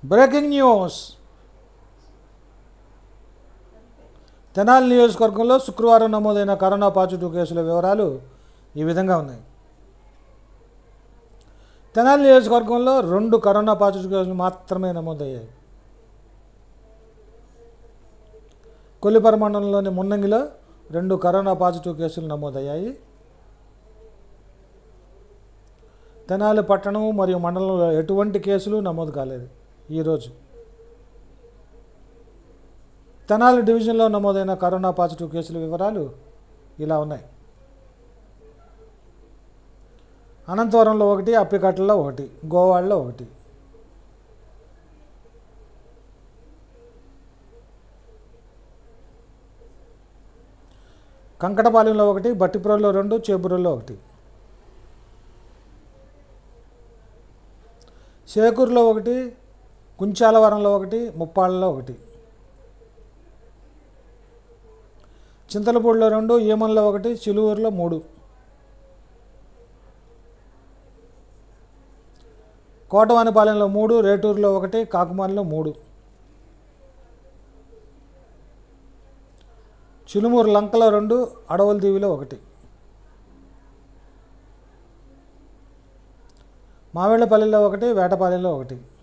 breaking news Tenali నియోజకవర్గంలో శుక్రవారం నమోదైన కరోనా పాజిటివ్ కేసుల వివరాలు ఈ విధంగా ఉన్నాయి తెనాలి నియోజకవర్గంలో రెండు కరోనా పాజిటివ్ కేసులు మాత్రమే నమోదయ్యాయి కొల్లిపర మండలంలోని మున్నంగిలో రెండు కరోనా పాజిటివ్ కేసులు నమోదయ్యాయి తెనాలి పట్టణం మరియు మండలంలో ఎటువంటి కేసులు నమోదు కాలేదు ఈరోజు తెనాలి డివిజన్లో నమోదైన కరోనా పాజిటివ్ కేసుల వివరాలు ఇలా ఉన్నాయి అనంతవరంలో ఒకటి అప్పికట్టలో ఒకటి గోవాడలో ఒకటి కంకటపాలెంలో ఒకటి బట్టిపురంలో రెండు చేబురంలో ఒకటి చేకూరులో ఒకటి కుంచాలవరంలో ఒకటి ముప్పాళ్ళలో ఒకటి చింతలపూడిలో రెండు ఈమన్లో ఒకటి చిలువూరులో మూడు కోటవానిపాలెంలో మూడు రేటూరులో ఒకటి కాకుమాన్లో మూడు చిలుమూరు లంకలో రెండు అడవుల దీవిలో ఒకటి మామిళ్ళపల్లిలో ఒకటి వేటపాలెంలో ఒకటి